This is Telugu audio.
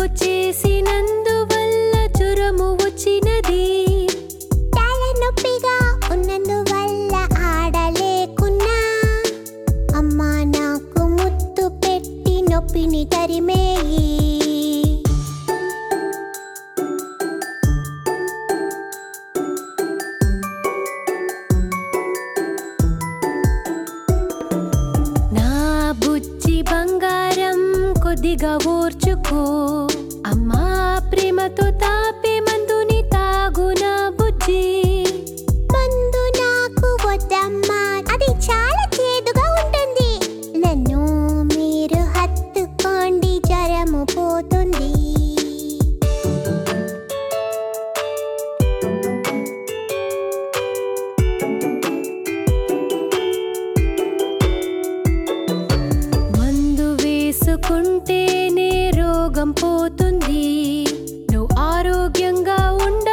జలుబు చేసినందువల్ల జ్వరము వచ్చినది తలనొప్పిగా ఉన్నందువల్ల ఆడలేకున్నా అమ్మా నాకు ముత్తు పెట్టి నొప్పిని తరిమేయి నా బుజ్జి బంగారం కొద్దిగా ఓర్చుకో అమ్మా ప్రేమతో తాపే మందుని తాగునా బుజ్జి మందు నాకు వద్దమ్మా అది చాలా చేదుగా ఉంటుంది నన్ను మీరు హత్తుకోండి జ్వరము పోతుంది మందు వేసుకుంటేనే రోగం పోతుంది నువ్వు ఆరోగ్యంగా ఉండ